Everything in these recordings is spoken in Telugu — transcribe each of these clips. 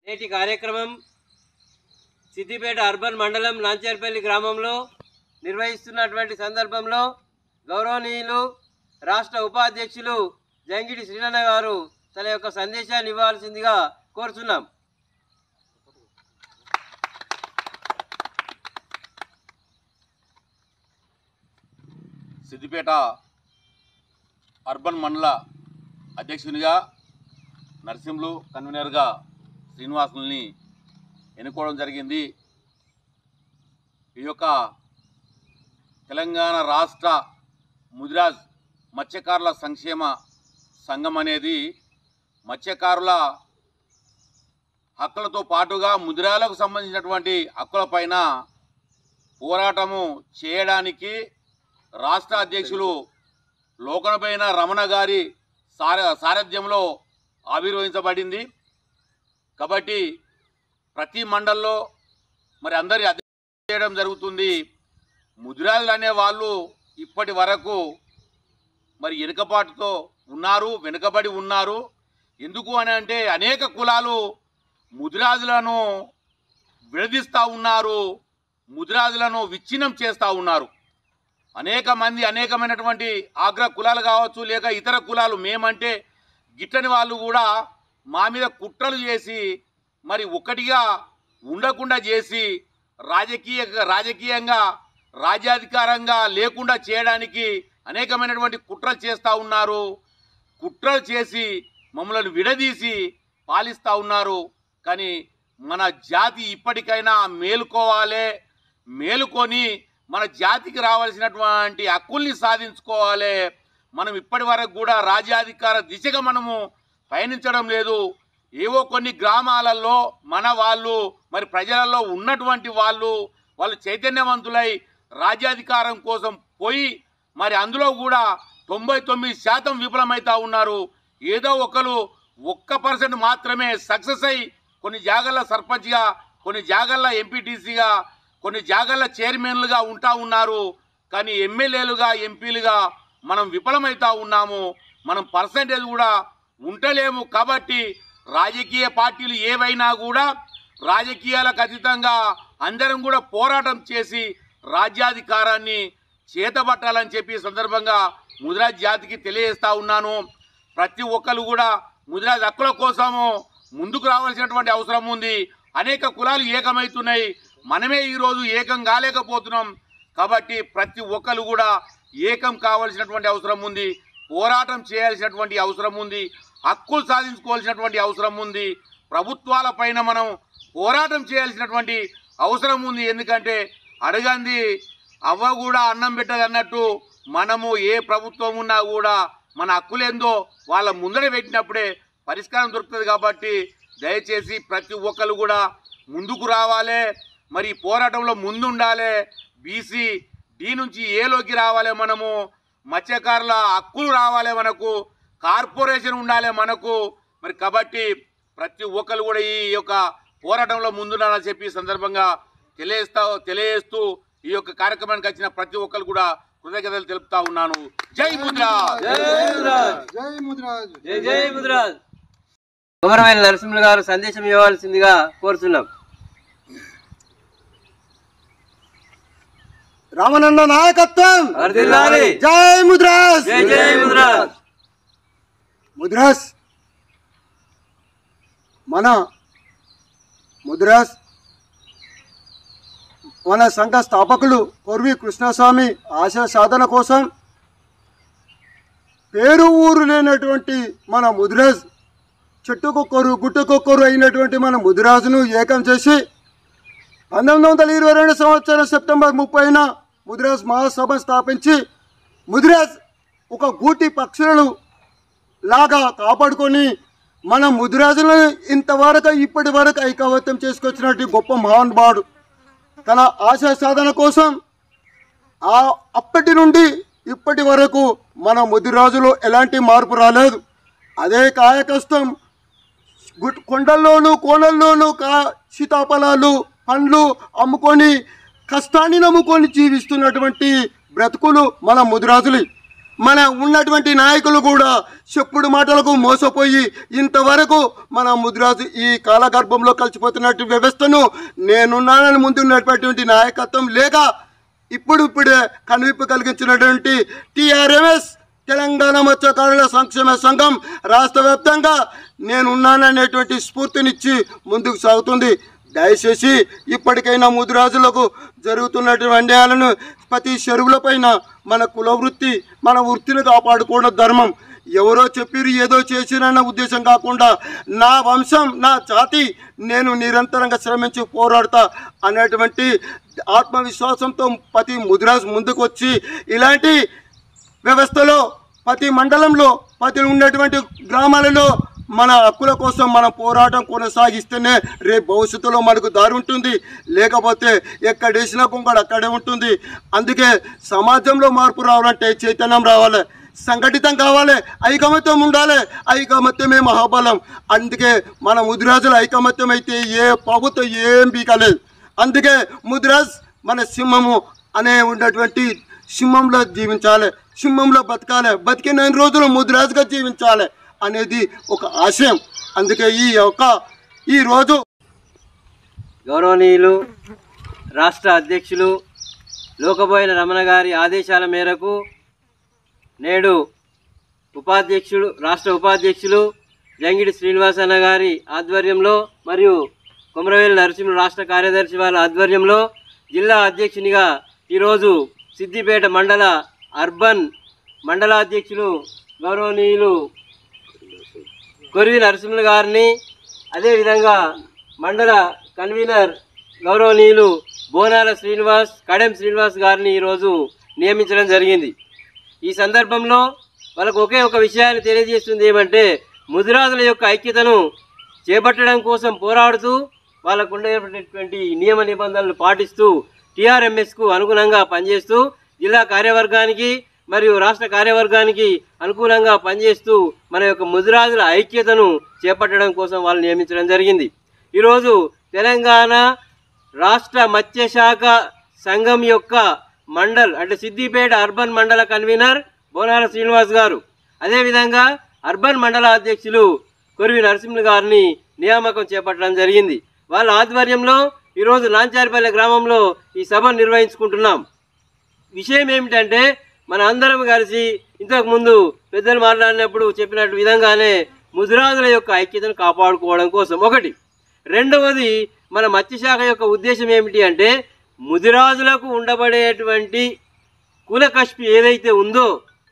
నేటి కార్యక్రమం సిద్దిపేట అర్బన్ మండలం నాంచేర్పల్లి గ్రామంలో నిర్వహిస్తున్నటువంటి సందర్భంలో గౌరవనీయులు రాష్ట్ర ఉపాధ్యక్షులు జంగిడి శ్రీనన్న గారు తన యొక్క సందేశాన్ని ఇవ్వాల్సిందిగా కోరుతున్నాం సిద్దిపేట అర్బన్ మండల అధ్యక్షునిగా నరసింహులు కన్వీనర్గా శ్రీనివాసుల్ని ఎన్నుకోవడం జరిగింది ఈ యొక్క తెలంగాణ రాష్ట్ర ముదిరాజ్ మత్స్యకారుల సంక్షేమ సంఘం అనేది మత్స్యకారుల హక్కులతో పాటుగా ముదిరాలకు సంబంధించినటువంటి హక్కులపైన పోరాటము చేయడానికి రాష్ట్ర అధ్యక్షులు లోకనపైన రమణ గారి సార సారథ్యంలో ఆవిర్భవించబడింది కాబట్టి ప్రతి మండల్లో మరి అందరి అధ్యక్షత చేయడం జరుగుతుంది ముదిరాజులు అనే వాళ్ళు ఇప్పటి వరకు మరి వెనుకబాటుతో ఉన్నారు వెనుకబడి ఉన్నారు ఎందుకు అని అంటే అనేక కులాలు ముదిరాజులను విడదీస్తూ ఉన్నారు ముదిరాజులను విచ్ఛిన్నం చేస్తూ ఉన్నారు అనేక మంది అనేకమైనటువంటి ఆగ్ర కులాలు కావచ్చు లేక ఇతర కులాలు మేమంటే గిట్టని వాళ్ళు కూడా మా మీద కుట్రలు చేసి మరి ఒక్కటిగా ఉండకుండా చేసి రాజకీయ రాజకీయంగా రాజ్యాధికారంగా లేకుండా చేయడానికి అనేకమైనటువంటి కుట్రలు చేస్తూ ఉన్నారు కుట్రలు చేసి మమ్మల్ని విడదీసి పాలిస్తూ ఉన్నారు కానీ మన జాతి ఇప్పటికైనా మేలుకోవాలి మేలుకొని మన జాతికి రావాల్సినటువంటి హక్కుల్ని సాధించుకోవాలి మనం ఇప్పటి వరకు కూడా రాజ్యాధికార దిశగా మనము పయనించడం లేదు ఏవో కొన్ని గ్రామాలలో మన వాళ్ళు మరి ప్రజలలో ఉన్నటువంటి వాళ్ళు వాళ్ళు చైతన్యవంతులై రాజ్యాధికారం కోసం పోయి మరి అందులో కూడా తొంభై తొమ్మిది శాతం విఫలమవుతా ఉన్నారు ఏదో ఒకరు ఒక్క పర్సెంట్ మాత్రమే సక్సెస్ అయి కొన్ని జాగల్లో సర్పంచ్గా కొన్ని జాగల్లో ఎంపీటీసీగా కొన్ని జాగల్ల చైర్మన్లుగా ఉంటా ఉన్నారు కానీ ఎమ్మెల్యేలుగా ఎంపీలుగా మనం విఫలమవుతా ఉన్నాము మనం పర్సంటేజ్ కూడా ఉండలేము కాబట్టి రాజకీయ పార్టీలు ఏవైనా కూడా రాజకీయాలకు అతీతంగా అందరం కూడా పోరాటం చేసి రాజ్యాధికారాన్ని చేతబట్టాలని చెప్పి ఈ సందర్భంగా ముదిరాజ్ జాతికి తెలియజేస్తా ఉన్నాను ప్రతి ఒక్కరు కూడా ముదిరాజ్ హక్కుల కోసము ముందుకు రావాల్సినటువంటి అవసరం ఉంది అనేక కులాలు ఏకమవుతున్నాయి మనమే ఈరోజు ఏకం కాలేకపోతున్నాం కాబట్టి ప్రతి ఒక్కరు కూడా ఏకం కావాల్సినటువంటి అవసరం ఉంది పోరాటం చేయాల్సినటువంటి అవసరం ఉంది హక్కులు సాధించుకోవాల్సినటువంటి అవసరం ఉంది ప్రభుత్వాల పైన మనం పోరాటం చేయాల్సినటువంటి అవసరం ఉంది ఎందుకంటే అడగంది అవ్వ కూడా అన్నం పెట్టదు అన్నట్టు మనము ఏ ప్రభుత్వం ఉన్నా కూడా మన హక్కులేందో వాళ్ళ ముందర పెట్టినప్పుడే పరిష్కారం దొరుకుతుంది కాబట్టి దయచేసి ప్రతి ఒక్కరు కూడా ముందుకు రావాలి మరి ఈ పోరాటంలో ముందుండాలి బీసీ డి నుంచి ఏలోకి రావాలి మనము మత్స్యకారుల హక్కులు రావాలి మనకు కార్పొరేషన్ ఉండాలి మనకు మరి కాబట్టి ప్రతి ఒక్కరు కూడా ఈ యొక్క పోరాటంలో ముందుండాలని చెప్పి ఈ సందర్భంగా తెలియజేస్తా తెలియజేస్తూ ఈ యొక్క కార్యక్రమానికి వచ్చిన ప్రతి ఒక్కరు కూడా కృతజ్ఞతలు తెలుపుతా ఉన్నాను జై ముద్రా జై ముదిరాజ్ జై ముదిరాజు జై జై ముదిరాజ్ గౌరవమైన నరసింహులు గారు సందేశం ఇవ్వాల్సిందిగా కోరుతున్నాం రామనన్న నాయకత్వం వర్ధిల్లాలి. జై ముద్రాస్ జై జై ముదిరాజ్ ముద్రాస్ మన ముద్రాస్ మన సంఘ స్థాపకులు కొర్వి కృష్ణస్వామి ఆశయ సాధన కోసం పేరు ఊరు లేనటువంటి మన ముదిరాజ్ చెట్టుకొక్కరు గుట్టుకొక్కరు అయినటువంటి మన ముదిరాజును ఏకం చేసి పంతొమ్మిది వందల ఇరవై రెండు సంవత్సరం సెప్టెంబర్ ముప్పైన ముదిరాజ్ మహాసభ స్థాపించి ముదిరాజ్ ఒక గూటి పక్షులను లాగా కాపాడుకొని మన ముదిరాజులను ఇంతవరకు ఇప్పటి వరకు ఐకమత్యం చేసుకొచ్చినట్టు గొప్ప మహానుభావుడు తన ఆశయ సాధన కోసం ఆ అప్పటి నుండి ఇప్పటి వరకు మన ముదిరాజులో ఎలాంటి మార్పు రాలేదు అదే కాయకష్టం గుట్- కొండల్లోనూ కోనల్లోనూ కా సీతాఫలాలు పండ్లు అమ్ముకొని కష్టాన్ని నమ్ముకొని జీవిస్తున్నటువంటి బ్రతుకులు మన ముదిరాజులు మన ఉన్నటువంటి నాయకులు కూడా చెప్పుడు మాటలకు మోసపోయి ఇంతవరకు మన ముద్రాజు ఈ కాలగర్భంలో కలిసిపోతున్నట్టు వ్యవస్థను నేనున్నానని ముందున్నటువంటి నాయకత్వం లేక ఇప్పుడు ఇప్పుడే కనువిప్పు కలిగించినటువంటి టిఆర్ఎంఎస్ తెలంగాణ మత్స్యకారుల సంక్షేమ సంఘం రాష్ట్ర వ్యాప్తంగా నేనున్నాననేటువంటి స్ఫూర్తినిచ్చి ముందుకు సాగుతుంది దయచేసి ఇప్పటికైనా ముదిరాజులకు జరుగుతున్నటువంటి అన్యాయాలను ప్రతి చెరువుల పైన మన కుల వృత్తి మన వృత్తిని కాపాడుకోవడం ధర్మం ఎవరో చెప్పిరు ఏదో చేసిరన్న ఉద్దేశం కాకుండా నా వంశం నా జాతి నేను నిరంతరంగా శ్రమించి పోరాడతా అనేటువంటి ఆత్మవిశ్వాసంతో ప్రతి ముదిరాజు ముందుకు వచ్చి ఇలాంటి వ్యవస్థలో ప్రతి మండలంలో ప్రతి ఉన్నటువంటి గ్రామాలలో మన హక్కుల కోసం మన పోరాటం కొనసాగిస్తేనే రేపు భవిష్యత్తులో మనకు దారి ఉంటుంది లేకపోతే ఎక్కడేసిన కుంగడు అక్కడే ఉంటుంది అందుకే సమాజంలో మార్పు రావాలంటే చైతన్యం రావాలి సంఘటితం కావాలి ఐకమత్యం ఉండాలి ఐకమత్యమే మహాబలం అందుకే మన ముదిరాజుల ఐకమత్యం అయితే ఏ ప్రభుత్వం ఏం బీకలేదు అందుకే ముదిరాజ్ మన సింహము అనే ఉన్నటువంటి సింహంలో జీవించాలి సింహంలో బతకాలి బతికిన రోజులు ముదిరాజుగా జీవించాలి అనేది ఒక ఆశయం అందుకే ఈ యొక్క ఈ రోజు గౌరవనీయులు రాష్ట్ర అధ్యక్షులు లోకబోయిన రమణ గారి ఆదేశాల మేరకు నేడు ఉపాధ్యక్షుడు రాష్ట్ర ఉపాధ్యక్షులు జంగిడి శ్రీనివాసన్న గారి ఆధ్వర్యంలో మరియు కొమరవేలు నరసింహ రాష్ట్ర కార్యదర్శి వారి ఆధ్వర్యంలో జిల్లా అధ్యక్షునిగా ఈరోజు సిద్దిపేట మండల అర్బన్ మండలాధ్యక్షులు గౌరవనీయులు కొరివి నరసింహులు గారిని అదేవిధంగా మండల కన్వీనర్ గౌరవనీయులు బోనాల శ్రీనివాస్ కడెం శ్రీనివాస్ గారిని ఈరోజు నియమించడం జరిగింది ఈ సందర్భంలో వాళ్ళకు ఒకే ఒక విషయాన్ని తెలియజేస్తుంది ఏమంటే ముదిరాజుల యొక్క ఐక్యతను చేపట్టడం కోసం పోరాడుతూ వాళ్ళకు ఉండేటటువంటి నియమ నిబంధనలు పాటిస్తూ టీఆర్ఎంఎస్కు అనుగుణంగా పనిచేస్తూ జిల్లా కార్యవర్గానికి మరియు రాష్ట్ర కార్యవర్గానికి అనుకూలంగా పనిచేస్తూ మన యొక్క ముదిరాజుల ఐక్యతను చేపట్టడం కోసం వాళ్ళు నియమించడం జరిగింది ఈరోజు తెలంగాణ రాష్ట్ర మత్స్యశాఖ సంఘం యొక్క మండల్ అంటే సిద్దిపేట అర్బన్ మండల కన్వీనర్ బోనాల శ్రీనివాస్ గారు అదేవిధంగా అర్బన్ మండల అధ్యక్షులు కొరివి నరసింహులు గారిని నియామకం చేపట్టడం జరిగింది వాళ్ళ ఆధ్వర్యంలో ఈరోజు నాంచారిపల్లె గ్రామంలో ఈ సభ నిర్వహించుకుంటున్నాం విషయం ఏమిటంటే మన అందరం కలిసి ఇంతకు ముందు పెద్దలు మాట్లాడినప్పుడు చెప్పినట్టు విధంగానే ముదిరాజుల యొక్క ఐక్యతను కాపాడుకోవడం కోసం ఒకటి రెండవది మన మత్స్యశాఖ యొక్క ఉద్దేశం ఏమిటి అంటే ముదిరాజులకు ఉండబడేటువంటి కుల కష్పి ఏదైతే ఉందో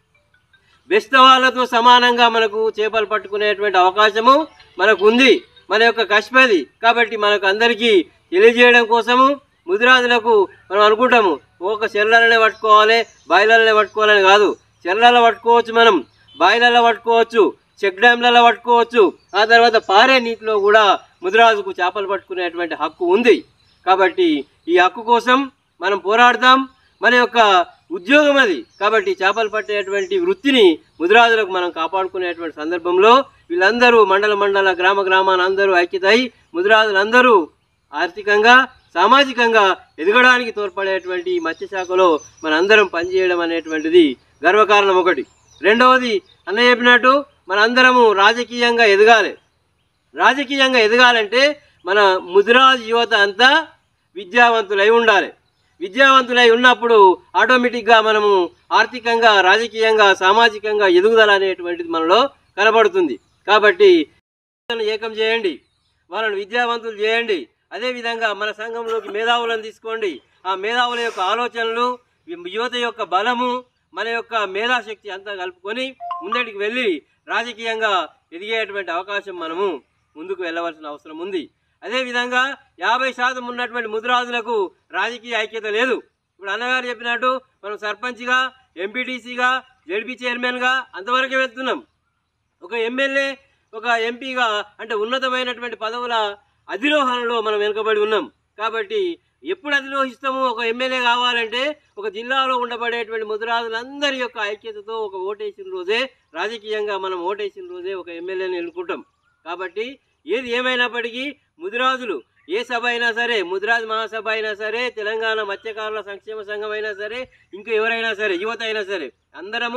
బెస్తవాళ్ళతో సమానంగా మనకు చేపలు పట్టుకునేటువంటి అవకాశము మనకు ఉంది మన యొక్క కష్పది కాబట్టి మనకు అందరికీ తెలియజేయడం కోసము ముదిరాజులకు మనం అనుకుంటాము ఒక చెర్లనే పట్టుకోవాలి బాయిలనే పట్టుకోవాలని కాదు చెర్లలో పట్టుకోవచ్చు మనం బాయిలలో పట్టుకోవచ్చు చెక్ డ్యామ్లలో పట్టుకోవచ్చు ఆ తర్వాత పారే నీటిలో కూడా ముదిరాజుకు చేపలు పట్టుకునేటువంటి హక్కు ఉంది కాబట్టి ఈ హక్కు కోసం మనం పోరాడదాం మన యొక్క ఉద్యోగం అది కాబట్టి చేపలు పట్టేటువంటి వృత్తిని ముదిరాజులకు మనం కాపాడుకునేటువంటి సందర్భంలో వీళ్ళందరూ మండల మండల గ్రామ గ్రామాన అందరూ ఐక్యత అయి ముదిరాజులందరూ ఆర్థికంగా సామాజికంగా ఎదగడానికి తోడ్పడేటువంటి ఈ మత్స్యశాఖలో మనందరం పనిచేయడం అనేటువంటిది గర్వకారణం ఒకటి రెండవది అన్న చెప్పినట్టు మనందరము రాజకీయంగా ఎదగాలి రాజకీయంగా ఎదగాలంటే మన ముదిరాజ్ యువత అంతా విద్యావంతులై ఉండాలి విద్యావంతులై ఉన్నప్పుడు ఆటోమేటిక్గా మనము ఆర్థికంగా రాజకీయంగా సామాజికంగా ఎదుగుదల అనేటువంటిది మనలో కనబడుతుంది కాబట్టి వాళ్ళని ఏకం చేయండి వాళ్ళని విద్యావంతులు చేయండి అదేవిధంగా మన సంఘంలోకి మేధావులను తీసుకోండి ఆ మేధావుల యొక్క ఆలోచనలు యువత యొక్క బలము మన యొక్క మేధాశక్తి అంతా కలుపుకొని ముందటికి వెళ్ళి రాజకీయంగా ఎదిగేటువంటి అవకాశం మనము ముందుకు వెళ్ళవలసిన అవసరం ఉంది అదేవిధంగా యాభై శాతం ఉన్నటువంటి ముదిరాజులకు రాజకీయ ఐక్యత లేదు ఇప్పుడు అన్నగారు చెప్పినట్టు మనం సర్పంచ్గా ఎంపీటీసీగా జడ్పీ చైర్మన్గా అంతవరకే వెళ్తున్నాం ఒక ఎమ్మెల్యే ఒక ఎంపీగా అంటే ఉన్నతమైనటువంటి పదవుల అధిరోహణలో మనం వెనుకబడి ఉన్నాం కాబట్టి ఎప్పుడు అధిరోహిస్తామో ఒక ఎమ్మెల్యే కావాలంటే ఒక జిల్లాలో ఉండబడేటువంటి ముదిరాజులందరి యొక్క ఐక్యతతో ఒక ఓటేసిన రోజే రాజకీయంగా మనం ఓటేసిన రోజే ఒక ఎమ్మెల్యేని ఎన్నుకుంటాం కాబట్టి ఏది ఏమైనప్పటికీ ముదిరాజులు ఏ సభ అయినా సరే ముదిరాజ్ మహాసభ అయినా సరే తెలంగాణ మత్స్యకారుల సంక్షేమ సంఘం అయినా సరే ఇంకా ఎవరైనా సరే యువత అయినా సరే అందరము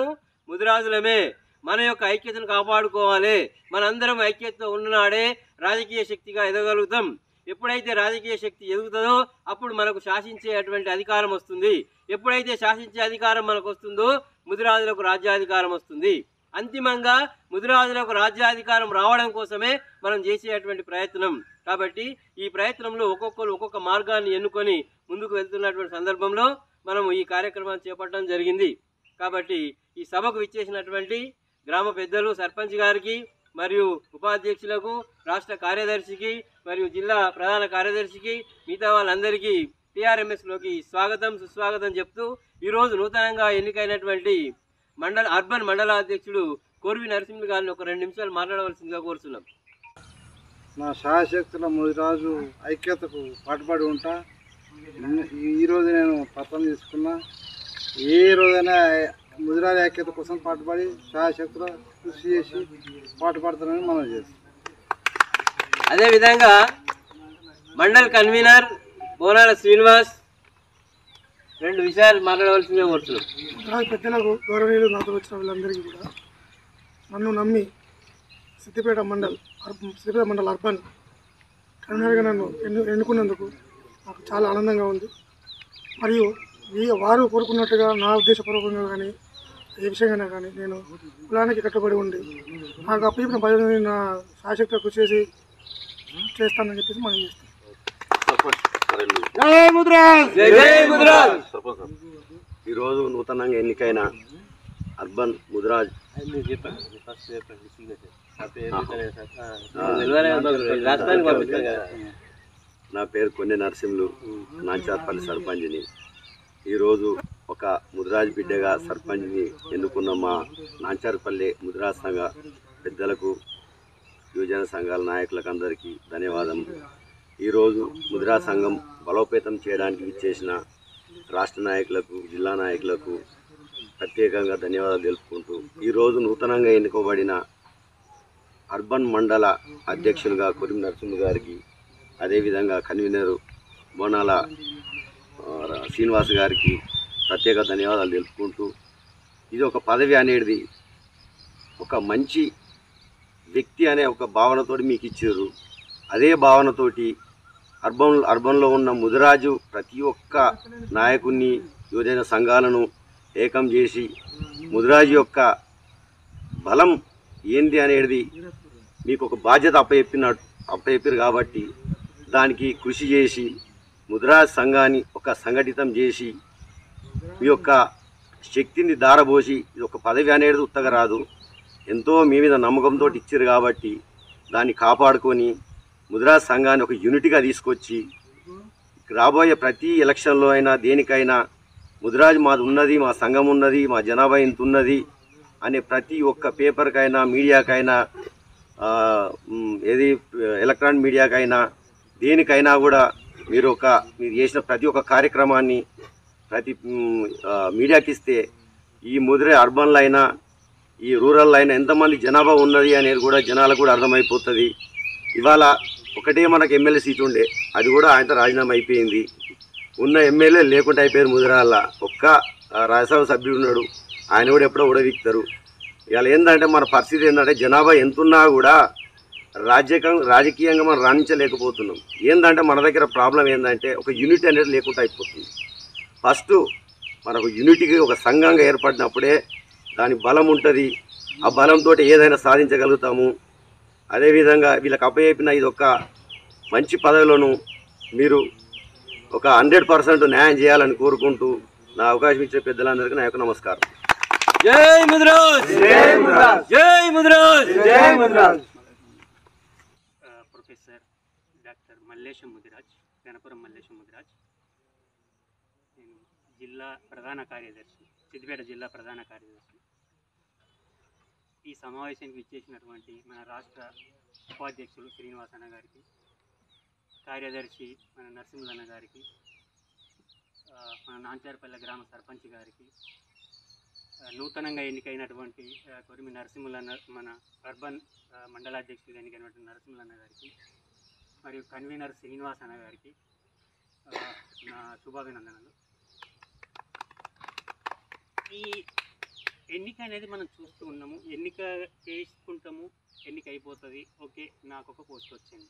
ముదిరాజులమే మన యొక్క ఐక్యతను కాపాడుకోవాలి మనందరం ఐక్యతతో ఉన్ననాడే రాజకీయ శక్తిగా ఎదగలుగుతాం ఎప్పుడైతే రాజకీయ శక్తి ఎదుగుతుందో అప్పుడు మనకు శాసించేటువంటి అధికారం వస్తుంది ఎప్పుడైతే శాసించే అధికారం మనకు వస్తుందో ముదిరాజులకు రాజ్యాధికారం వస్తుంది అంతిమంగా ముదిరాజులకు రాజ్యాధికారం రావడం కోసమే మనం చేసేటువంటి ప్రయత్నం కాబట్టి ఈ ప్రయత్నంలో ఒక్కొక్కరు ఒక్కొక్క మార్గాన్ని ఎన్నుకొని ముందుకు వెళ్తున్నటువంటి సందర్భంలో మనం ఈ కార్యక్రమాన్ని చేపట్టడం జరిగింది కాబట్టి ఈ సభకు విచ్చేసినటువంటి గ్రామ పెద్దలు సర్పంచ్ గారికి మరియు ఉపాధ్యక్షులకు రాష్ట్ర కార్యదర్శికి మరియు జిల్లా ప్రధాన కార్యదర్శికి మిగతా వాళ్ళందరికీ టీఆర్ఎంఎస్లోకి స్వాగతం సుస్వాగతం చెప్తూ ఈరోజు నూతనంగా ఎన్నికైనటువంటి మండల అర్బన్ మండల అధ్యక్షుడు కోర్వి నరసింహ గారిని ఒక రెండు నిమిషాలు మాట్లాడవలసిందిగా కోరుతున్నాం నా శాయశక్తుల ముదిరాజు ఐక్యతకు పాటుపడి ఉంటా నిన్న- ఈ- ఈరోజు నేను పత్రం తీసుకున్నా ఏ రోజైనా ముదిరాజు ఐక్యత కోసం పాటుపడి శాయశక్తుల కృషి చేసి పాటుపడతానని మనం చేస్తాం అదేవిధంగా మండల్ కన్వీనర్ బోనాల శ్రీనివాస్ రెండు విషయాలు మాట్లాడవలసిందిగా కోరుతున్నాం రాజు పెద్దలకు గౌరవనీయులు నాతో వచ్చిన వీళ్ళందరికీ కూడా నన్ను నమ్మి సిద్దిపేట మండల్ అర్బన్ సిద్దిపేట మండల్ అర్బన్ కన్వీనర్గా నన్ను ఎన్ను ఎన్నుకున్నందుకు నాకు చాలా ఆనందంగా ఉంది మరియు ఈ వారు కోరుకున్నట్టుగా నా ఉద్దేశపూర్వకంగా కానీ ఏ విషయంగా కానీ నేను కులానికి కట్టుబడి ఉండి నాకు అప్పచెప్పిన పదవిని నా శాశక్తిగా కృషి చేసి చేస్తానని చెప్పేసి మనం చేస్తాం జై జై ముదిరాజ్ ఈరోజు నూతనంగా ఎన్నికైన అర్బన్ ముదిరాజ్ రాష్ట్రానికి పంపిస్తాం కదా నా పేరు కొన్ని నరసింహులు నాంచార్పల్లి సర్పంచ్ని ఈరోజు ఒక ముదిరాజ్ బిడ్డగా సర్పంచ్ని ఎన్నుకున్న మా నాంచార్పల్లి ముదిరాజ్ సంఘ పెద్దలకు యువజన సంఘాల నాయకులకు అందరికీ ధన్యవాదం ఈరోజు ముదిరాజ్ సంఘం బలోపేతం చేయడానికి ఇచ్చేసిన రాష్ట్ర నాయకులకు జిల్లా నాయకులకు ప్రత్యేకంగా ధన్యవాదాలు తెలుపుకుంటూ ఈరోజు నూతనంగా ఎన్నుకోబడిన అర్బన్ మండల అధ్యక్షులుగా కొరిమి నరసింహ గారికి అదేవిధంగా కన్వీనర్ బోనాల ఆ, శ్రీనివాస్ గారికి ప్రత్యేక ధన్యవాదాలు తెలుపుకుంటూ ఇది ఒక పదవి అనేది ఒక మంచి వ్యక్తి అనే ఒక భావనతోటి మీకు ఇచ్చారు అదే భావనతోటి అర్బన్ అర్బన్లో ఉన్న ముదిరాజు ప్రతి ఒక్క నాయకుడిని యువజన సంఘాలను ఏకం చేసి ముదిరాజు యొక్క బలం ఏంది అనేది మీకు ఒక బాధ్యత అప్పచెప్పిన అప్పచెప్పారు కాబట్టి దానికి కృషి చేసి ముద్రాజ్ సంఘాన్ని ఒక సంఘటితం చేసి మీ యొక్క శక్తిని దారబోసి ఇది ఒక పదవి అనేది ఉత్తగా రాదు ఎంతో మీ మీద నమ్మకంతో ఇచ్చారు కాబట్టి దాన్ని కాపాడుకొని ముద్రాజ్ సంఘాన్ని ఒక యూనిట్గా తీసుకొచ్చి రాబోయే ప్రతి ఎలక్షన్లో అయినా దేనికైనా ముదిరాజ్ మాది ఉన్నది మా సంఘం ఉన్నది మా జనాభా ఇంత ఉన్నది అనే ప్రతి ఒక్క పేపర్కైనా మీడియాకైనా ఆ, మ్, ఏది ఎలక్ట్రానిక్ మీడియాకైనా దేనికైనా కూడా మీరు ఒక మీరు చేసిన ప్రతి ఒక్క కార్యక్రమాన్ని ప్రతి మ్, ఆ, మీడియాకి ఇస్తే ఈ ముదిరే అర్బన్లో అయినా ఈ రూరల్లో అయినా ఎంతమంది జనాభా ఉన్నది అనేది కూడా జనాలకు కూడా అర్థమైపోతుంది ఇవాళ ఒకటే మనకు ఎమ్మెల్యే సీట్ ఉండే అది కూడా ఆయనతో రాజీనామా అయిపోయింది ఉన్న ఎమ్మెల్యే లేకుండా అయిపోయారు ముదిరాళ్ళ ఒక్క ఆ, రాజ్యసభ సభ్యుడు ఉన్నాడు ఆయన కూడా ఎప్పుడో ఉడవిక్తారు ఇవాళ ఏంటంటే మన పరిస్థితి ఏంటంటే జనాభా ఎంతున్నా కూడా రాజకీయం రాజకీయంగా మనం రాణించలేకపోతున్నాం ఏంటంటే మన దగ్గర ప్రాబ్లం ఏంటంటే ఒక యూనిట్ అనేది లేకుండా అయిపోతుంది ఫస్ట్ మనకు యూనిటీకి ఒక సంఘంగా ఏర్పడినప్పుడే దాని బలం ఉంటుంది ఆ బలంతో ఏదైనా సాధించగలుగుతాము అదేవిధంగా వీళ్ళకి అప్పచెప్పిన ఇది ఒక మంచి పదవిలోను మీరు ఒక హండ్రెడ్ పర్సెంట్ న్యాయం చేయాలని కోరుకుంటూ నా అవకాశం ఇచ్చే పెద్దలందరికీ నా యొక్క నమస్కారం జై ముదిరాజ్ జై ముదిరాజ్ జై ముదిరాజ్ జై ముదిరాజ్ ప్రొఫెసర్ డాక్టర్ మల్లేశం ముదిరాజ్ గణపురం మల్లేశం ముదిరాజ్ నేను జిల్లా ప్రధాన కార్యదర్శి సిద్దిపేట జిల్లా ప్రధాన కార్యదర్శి ఈ సమావేశానికి ఇచ్చేసినటువంటి మన రాష్ట్ర ఉపాధ్యక్షులు శ్రీనివాసన్న గారికి కార్యదర్శి మన నరసింహన్న గారికి ఆ, మన నాంచారపల్లె గ్రామ సర్పంచ్ గారికి ఆ, నూతనంగా ఎన్నికైనటువంటి ఆ, కొరిమి నరసింహులన్న మన అర్బన్ ఆ, మండలాధ్యక్షుడిగా ఎన్నికైనటువంటి నరసింహులన్న గారికి మరియు కన్వీనర్ శ్రీనివాస్ అన్న గారికి ఆ, నా శుభాభినందనలు ఈ ఎన్నిక అనేది మనం చూస్తూ ఉన్నాము ఎన్నిక చేసుకుంటాము ఎన్నిక అయిపోతుంది ఓకే నాకు ఒక పోస్ట్ వచ్చింది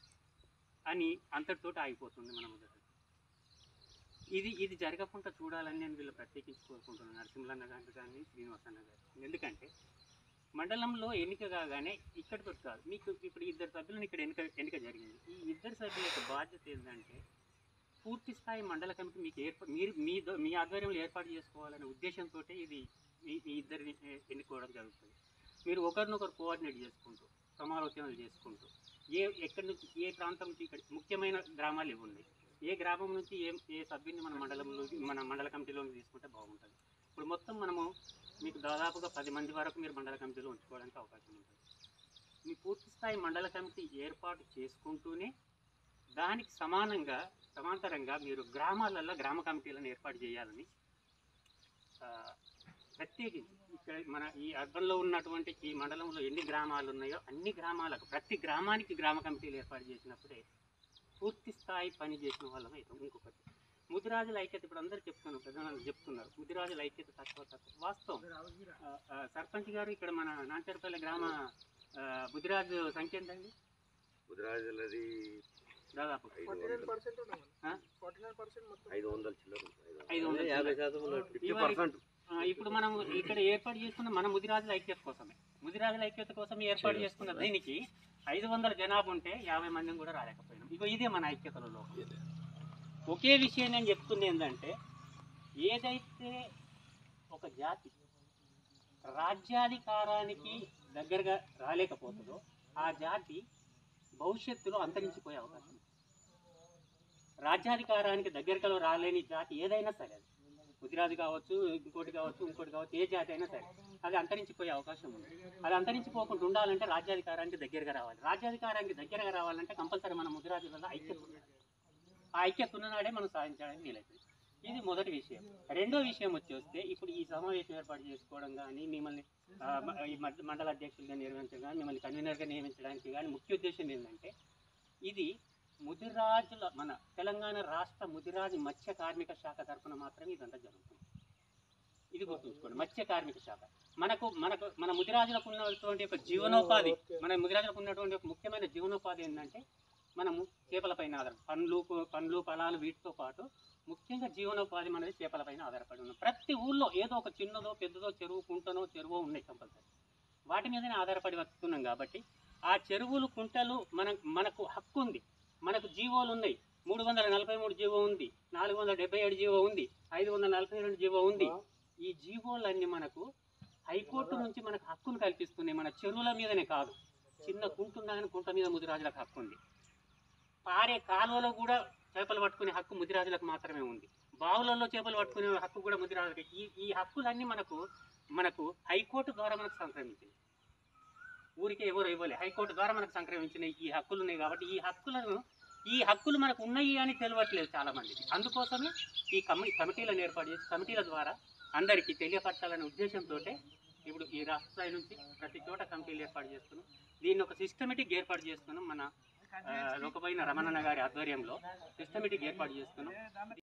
అని అంతటితో ఆగిపోతుంది మన మొదట ఇది ఇది జరగకుండా చూడాలని నేను వీళ్ళు ప్రత్యేకించి కోరుకుంటున్నాను నరసింహన్న గారు కానీ శ్రీనివాసన్న గారు ఎందుకంటే మండలంలో ఎన్నిక కాగానే ఇక్కడికి కాదు మీకు ఇప్పుడు ఇద్దరు సభ్యులను ఇక్కడ ఎన్నిక ఎన్నిక జరిగింది ఈ ఇద్దరు సభ్యుల యొక్క బాధ్యత ఏంటంటే పూర్తి స్థాయి మండల కమిటీ మీకు ఏర్పాటు మీరు మీ ద- మీ ఆధ్వర్యంలో ఏర్పాటు చేసుకోవాలనే ఉద్దేశంతో ఇది మీ మీ ఇద్దరిని ఎ- ఎన్నుకోవడం జరుగుతుంది మీరు ఒకరినొకరు కోఆర్డినేట్ చేసుకుంటూ సమాలోచనలు చేసుకుంటూ ఏ ఎక్కడి నుంచి ఏ ప్రాంతం నుంచి ఇక్కడ ముఖ్యమైన గ్రామాలు ఇవి ఉన్నాయి ఏ గ్రామం నుంచి ఏ ఏ సభ్యుని మన మండలంలో మన మండల కమిటీలోకి తీసుకుంటే బాగుంటుంది ఇప్పుడు మొత్తం మనము మీకు దాదాపుగా పది మంది వరకు మీరు మండల కమిటీలో ఉంచుకోవడానికి అవకాశం ఉంటుంది మీ పూర్తి స్థాయి మండల కమిటీ ఏర్పాటు చేసుకుంటూనే దానికి సమానంగా సమాంతరంగా మీరు గ్రామాలలో గ్రామ కమిటీలను ఏర్పాటు చేయాలని ఆ, ప్రత్యేకించి ఇక్కడ మన ఈ అర్బన్లో ఉన్నటువంటి ఈ మండలంలో ఎన్ని గ్రామాలు ఉన్నాయో అన్ని గ్రామాలకు ప్రతి గ్రామానికి గ్రామ కమిటీలు ఏర్పాటు చేసినప్పుడే పూర్తి స్థాయి పని చేసిన వాళ్ళం అవుతాం ఇంకొకటి ముదిరాజుల ఐక్యత ఇప్పుడు అందరూ చెప్తున్నారు ప్రధానాలు చెప్తున్నారు ముదిరాజుల ఐక్యత తక్కువ తక్కువ వాస్తవం ఆ, ఆ, సర్పంచ్ గారు ఇక్కడ మన నాంచరపల్లి గ్రామ ఆ, ముదిరాజు సంఖ్య ఎంతండి ముదిరాజులది దాదాపు ఐదు ఫార్టీ నైన్ వందలు పర్సెంట్ ఉన్నాం ఆ? ఫార్టీ నైన్ పర్సెంట్ మొత్తం ఐదు వందల చిల్లర ఉంది, ఐదు వందలు. ఐదు వందల యాభై చిల్లర. శాతం ఉన్నట్టు ఫిఫ్టీ ఇవాళ- పర్సెంట్ ఆ, ఇప్పుడు మనం ఇక్కడ ఏర్పాటు చేసుకున్న మన ముదిరాజుల ఐక్యత కోసమే ముదిరాజుల ఐక్యత కోసం ఏర్పాటు చేసుకున్న దీనికి ఐదు వందల జనాభా ఉంటే యాభై మందిని కూడా రాలేకపోయినాం ఇగో ఇదే మన ఐక్యతలో లోపం. ఒకే విషయం నేను చెప్తుంది ఏంటంటే ఏదైతే ఒక జాతి రాజ్యాధికారానికి దగ్గరగా రాలేకపోతుందో ఆ జాతి భవిష్యత్తులో అంతరించిపోయే అవకాశం ఉంది. రాజ్యాధికారానికి దగ్గరగా రాలేని జాతి ఏదైనా సరే అది గుజరాత్ కావచ్చు ఇంకోటి కావచ్చు ఇంకోటి కావచ్చు ఏ జాతి అయినా సరే అది అంతరించిపోయే అవకాశం ఉంది అది అంతరించిపోకుండా ఉండాలంటే రాజ్యాధికారానికి దగ్గరగా రావాలి రాజ్యాధికారానికి దగ్గరగా రావాలంటే కంపల్సరీ మన ముదిరాజులలో ఐక్యత ఉండాలి ఆ ఐక్యత ఉన్ననాడే మనం సాధించడానికి వీలవుతుంది ఇది మొదటి విషయం రెండో విషయం వచ్చి వస్తే ఇప్పుడు ఈ సమావేశం ఏర్పాటు చేసుకోవడం కానీ మిమ్మల్ని ఆ, మ- ఈ మండ- మండల అధ్యక్షులుగా నిర్వహించడం కానీ మిమ్మల్ని కన్వీనర్గా నియమించడానికి కానీ ముఖ్య ఉద్దేశం ఏంటంటే ఇది ముదిరాజుల మన తెలంగాణ రాష్ట్ర ముదిరాజు మత్స్య కార్మిక శాఖ తరఫున మాత్రమే ఇదంతా జరుగుతుంది ఇది గుర్తుంచుకోండి మత్స్య కార్మిక శాఖ మనకు మనకు మన ముదిరాజులకు ఉన్నటువంటి ఒక జీవనోపాధి మన ముదిరాజులకు ఉన్నటువంటి ఒక ముఖ్యమైన జీవనోపాధి ఏంటంటే మనము చేపలపైన ఆధారం పండ్లు పండ్లు ఫలాలు వీటితో పాటు ముఖ్యంగా జీవనోపాధి మనది చేపలపైన ఆధారపడి ఉన్నాం ప్రతి ఊళ్ళో ఏదో ఒక చిన్నదో పెద్దదో చెరువు కుంటనో చెరువో ఉన్నాయి కంపల్సరీ వాటి మీదనే ఆధారపడి వస్తున్నాం కాబట్టి ఆ చెరువులు కుంటలు మన మనకు హక్కు ఉంది మనకు జీవోలు ఉన్నాయి మూడు వందల నలభై మూడు జీవో ఉంది నాలుగు వందల డెబ్బై ఏడు జీవో ఉంది ఐదు వందల నలభై రెండు జీవో ఉంది ఈ జీవోలన్నీ మనకు హైకోర్టు నుంచి మనకు హక్కును కల్పిస్తున్నాయి మన చెరువుల మీదనే కాదు చిన్న కుంటున్నా కానీ కుంట మీద ముదిరాజులకు హక్కు ఉంది పారే కాలువలో కూడా చేపలు పట్టుకునే హక్కు ముదిరాజులకు మాత్రమే ఉంది బావులలో చేపలు పట్టుకునే హక్కు కూడా ముదిరాజులకు ఈ ఈ హక్కులన్నీ మనకు మనకు హైకోర్టు ద్వారా మనకు సంక్రమించింది ఊరికే ఎవరు ఇవ్వలే హైకోర్టు ద్వారా మనకు సంక్రమించిన ఈ హక్కులు ఉన్నాయి కాబట్టి ఈ హక్కులను ఈ హక్కులు మనకు ఉన్నాయి అని తెలియట్లేదు చాలా మందికి అందుకోసమే ఈ కమి కమిటీలను ఏర్పాటు చేసి కమిటీల ద్వారా అందరికీ తెలియపరచాలనే ఉద్దేశంతో ఇప్పుడు ఈ రాష్ట్ర స్థాయి నుంచి ప్రతి చోట కమిటీలు ఏర్పాటు చేస్తున్నాం దీన్ని ఒక సిస్టమేటిక్ ఏర్పాటు చేస్తున్నాం మన ఆ, లోకపైన రమణన్న గారి ఆధ్వర్యంలో సిస్టమేటిక్ ఏర్పాటు చేస్తున్నాం